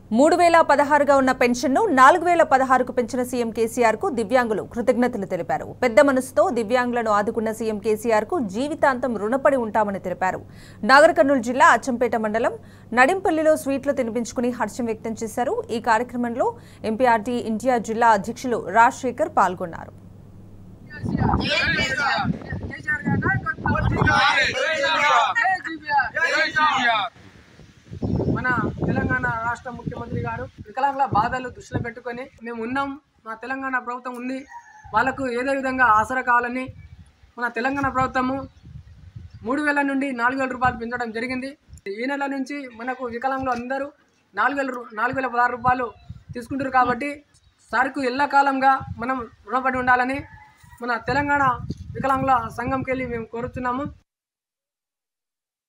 మూడు వేల పదహారుగా ఉన్న పెన్షన్ను నాలుగు వేల పదహారుకు పెంచిన సీఎం కేసీఆర్ కు దివ్యాంగులు కృతజ్ఞతలు తెలిపారు పెద్ద మనసుతో దివ్యాంగులను ఆదుకున్న సీఎం కేసీఆర్ కు జీవితాంతం రుణపడి ఉంటామని తెలిపారు నాగర్ కర్నూలు జిల్లా అచ్చంపేట మండలం నడింపల్లిలో స్వీట్లు తినిపించుకుని హర్షం వ్యక్తం చేశారు ఈ కార్యక్రమంలో ఎంపీఆర్టీ ఇండియా జిల్లా అధ్యక్షులు రాజశేఖర్ పాల్గొన్నారు మన తెలంగాణ రాష్ట్ర ముఖ్యమంత్రి గారు వికలాంగుల బాధలు దృష్టిలో పెట్టుకొని మేము ఉన్నాం మా తెలంగాణ ప్రభుత్వం ఉంది వాళ్ళకు ఏదో విధంగా ఆసరా కావాలని మన తెలంగాణ ప్రభుత్వము మూడు వేల నుండి నాలుగు వేల రూపాయలు పెంచడం జరిగింది ఈ నెల నుంచి మనకు వికలాంగులు అందరూ నాలుగు వేల రూ- నాలుగు వేల పదహారు రూపాయలు తీసుకుంటారు కాబట్టి సార్కు ఎల్లకాలంగా మనం రుణపడి ఉండాలని మన తెలంగాణ వికలాంగుల సంఘంకి వెళ్ళి మేము కోరుతున్నాము